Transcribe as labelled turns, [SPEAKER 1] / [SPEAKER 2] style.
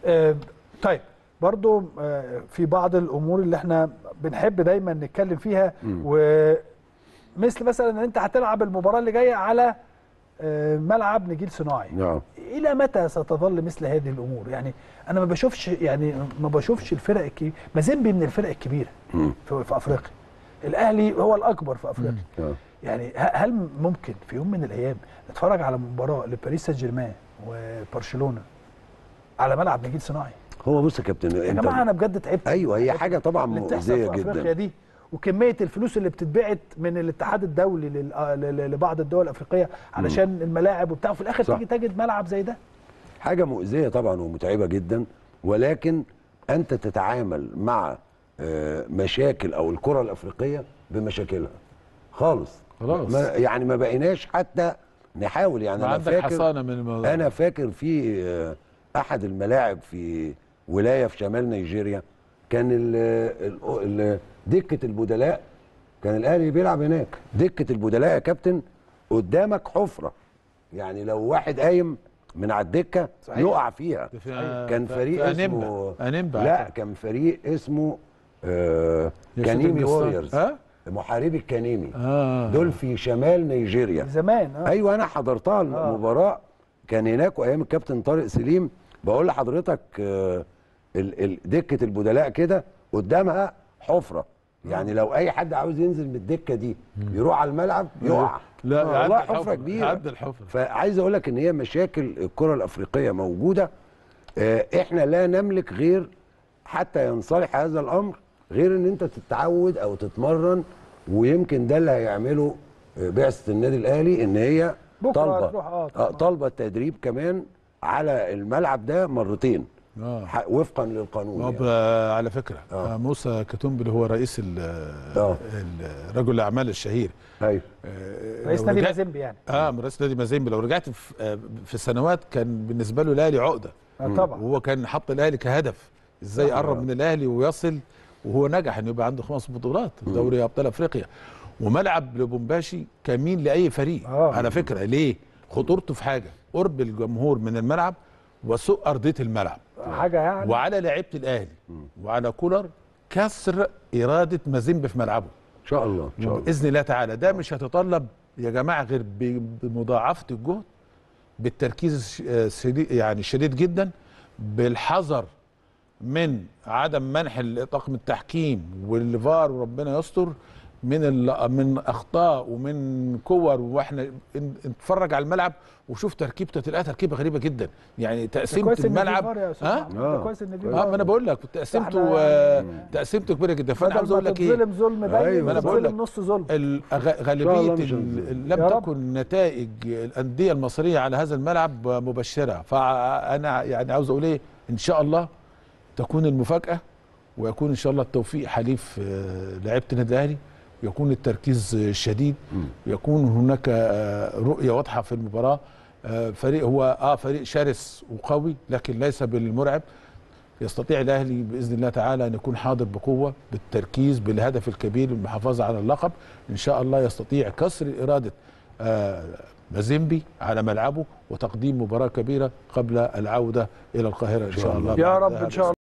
[SPEAKER 1] آه، طيب برضو آه، في بعض الامور اللي احنا بنحب دايما نتكلم فيها ومثل مثلا ان انت هتلعب المباراه اللي جايه على آه، ملعب نجيل صناعي
[SPEAKER 2] نعم
[SPEAKER 1] الى متى ستظل مثل هذه الامور يعني انا ما بشوفش يعني ما بشوفش الفرق الكبيره مازيمبي من الفرق الكبيره
[SPEAKER 2] مم.
[SPEAKER 1] في, في افريقيا الاهلي هو الاكبر في افريقيا
[SPEAKER 2] آه.
[SPEAKER 1] يعني ه- هل ممكن في يوم من الايام نتفرج على مباراه لباريس سان جيرمان وبرشلونه على ملعب نجيل صناعي
[SPEAKER 2] هو بص يا كابتن
[SPEAKER 1] يا
[SPEAKER 2] انت
[SPEAKER 1] جماعه انا بجد تعبت
[SPEAKER 2] ايوه هي حاجه طبعا
[SPEAKER 1] اللي بتحصل
[SPEAKER 2] مؤذيه
[SPEAKER 1] في افريقيا
[SPEAKER 2] جدا
[SPEAKER 1] دي وكميه الفلوس اللي بتتبعت من الاتحاد الدولي لل- آه ل- ل- لبعض الدول الافريقيه علشان الملاعب وبتاع وفي الاخر
[SPEAKER 2] صح.
[SPEAKER 1] تيجي تجد ملعب زي ده
[SPEAKER 2] حاجه مؤذيه طبعا ومتعبه جدا ولكن انت تتعامل مع آه، مشاكل او الكره الافريقيه بمشاكلها خالص
[SPEAKER 3] خلاص.
[SPEAKER 2] ما يعني ما بقيناش حتى نحاول يعني
[SPEAKER 3] ما
[SPEAKER 2] انا
[SPEAKER 3] عندك
[SPEAKER 2] فاكر
[SPEAKER 3] حصانه من الموضوع
[SPEAKER 2] انا فاكر في آه، احد الملاعب في ولايه في شمال نيجيريا كان ال ال ال دكه البدلاء كان الاهلي بيلعب هناك دكه البدلاء يا كابتن قدامك حفره يعني لو واحد قايم من على الدكه
[SPEAKER 1] صحيح.
[SPEAKER 2] يقع فيها
[SPEAKER 3] ده في-
[SPEAKER 2] كان
[SPEAKER 3] في-
[SPEAKER 2] فريق
[SPEAKER 3] في
[SPEAKER 2] اسمه
[SPEAKER 3] أنيمبا. أنيمبا
[SPEAKER 2] لا
[SPEAKER 3] أعتقد.
[SPEAKER 2] كان فريق اسمه آه
[SPEAKER 3] يا
[SPEAKER 2] كانيمي
[SPEAKER 3] شاطر
[SPEAKER 2] ووريرز
[SPEAKER 3] ها؟
[SPEAKER 2] محاربي الكانيمي
[SPEAKER 3] اه
[SPEAKER 2] دول في شمال نيجيريا
[SPEAKER 1] زمان اه
[SPEAKER 2] ايوه انا حضرتها المباراه كان هناك وايام الكابتن طارق سليم بقول لحضرتك آه، ال- ال- دكه البدلاء كده قدامها حفره يعني لو اي حد عاوز ينزل من الدكه دي يروح على الملعب يقع
[SPEAKER 3] لا
[SPEAKER 2] آه، والله
[SPEAKER 3] يعدي
[SPEAKER 2] حفره
[SPEAKER 3] الحفرة،
[SPEAKER 2] كبيره
[SPEAKER 3] يعدي الحفرة.
[SPEAKER 2] فعايز اقول لك ان هي مشاكل الكره الافريقيه موجوده آه، احنا لا نملك غير حتى ينصلح هذا الامر غير ان انت تتعود او تتمرن ويمكن ده اللي هيعمله آه، بعثه النادي الاهلي ان هي
[SPEAKER 1] بكرة
[SPEAKER 2] طالبه
[SPEAKER 1] هتروح، آه،
[SPEAKER 2] آه،
[SPEAKER 1] طبعاً.
[SPEAKER 2] طالبه التدريب كمان على الملعب ده مرتين
[SPEAKER 3] اه
[SPEAKER 2] ح- وفقا للقانون
[SPEAKER 3] ما هو
[SPEAKER 2] يعني.
[SPEAKER 3] ب- على فكره
[SPEAKER 2] آه.
[SPEAKER 3] آه. موسى كتومبي اللي هو رئيس ال-
[SPEAKER 2] آه.
[SPEAKER 3] ال- رجل الاعمال الشهير
[SPEAKER 2] ايوه
[SPEAKER 3] آه،
[SPEAKER 1] رئيس
[SPEAKER 3] لو
[SPEAKER 1] نادي
[SPEAKER 3] رجعت-
[SPEAKER 1] مازيمبي يعني
[SPEAKER 3] اه من رئيس نادي مازيمبي لو رجعت في آه، في السنوات كان بالنسبه له الاهلي عقده
[SPEAKER 1] آه طبعا
[SPEAKER 3] وهو كان حط الاهلي كهدف ازاي يقرب من الاهلي ويصل وهو نجح انه يبقى عنده خمس بطولات في دوري ابطال افريقيا وملعب لبومباشي كمين لاي فريق
[SPEAKER 1] آه.
[SPEAKER 3] على فكره ليه خطورته في حاجه قرب الجمهور من الملعب وسوء ارضيه الملعب
[SPEAKER 1] حاجه يعني
[SPEAKER 3] وعلى لعيبه الاهلي وعلى كولر كسر اراده مازيمبي في ملعبه
[SPEAKER 2] ان شاء الله ان شاء الله
[SPEAKER 3] باذن الله تعالى ده مش هتطلب يا جماعه غير ب- بمضاعفه الجهد بالتركيز الش- آه، الشديد يعني الشديد جدا بالحذر من عدم منح ال- طاقم التحكيم والفار وربنا يستر من ال- من اخطاء ومن كور واحنا ان- نتفرج على الملعب وشوف تركيبته تلاقيها تركيبه غريبه جدا يعني
[SPEAKER 1] ده
[SPEAKER 3] تقسيمه
[SPEAKER 1] كويس إن في
[SPEAKER 3] الملعب
[SPEAKER 1] فار يا أستاذ
[SPEAKER 3] ها
[SPEAKER 1] محمد، ده
[SPEAKER 2] آه.
[SPEAKER 1] كويس ان في
[SPEAKER 3] اه ما انا
[SPEAKER 1] فار.
[SPEAKER 3] بقول لك تقسيمته
[SPEAKER 1] فإحنا
[SPEAKER 3] آه، تقسيمته كبيره جدا فانا
[SPEAKER 1] بدل
[SPEAKER 3] عاوز
[SPEAKER 1] ما
[SPEAKER 3] اقول لك ايه
[SPEAKER 1] تتظلم ظلم باين
[SPEAKER 2] أيوة،
[SPEAKER 3] ما أنا بقول
[SPEAKER 1] تتظلم
[SPEAKER 3] لك.
[SPEAKER 1] نص ظلم
[SPEAKER 3] الغ-
[SPEAKER 2] الله
[SPEAKER 3] غالبيه
[SPEAKER 2] مش
[SPEAKER 3] ال-
[SPEAKER 2] هنزل.
[SPEAKER 3] لم
[SPEAKER 1] يا رب.
[SPEAKER 3] تكن نتائج الانديه المصريه على هذا الملعب مبشره فانا يعني عاوز اقول ايه ان شاء الله تكون المفاجاه ويكون ان شاء الله التوفيق حليف آه، لعيبه النادي الاهلي يكون التركيز الشديد يكون هناك آه، رؤيه واضحه في المباراه آه، فريق هو اه فريق شرس وقوي لكن ليس بالمرعب يستطيع الاهلي باذن الله تعالى ان يكون حاضر بقوه بالتركيز بالهدف الكبير المحافظه على اللقب ان شاء الله يستطيع كسر اراده آه، مازيمبي على ملعبه وتقديم مباراه كبيره قبل العوده الى القاهره ان شاء الله
[SPEAKER 1] يا
[SPEAKER 3] بعد
[SPEAKER 1] رب
[SPEAKER 3] هذا
[SPEAKER 1] ان شاء الله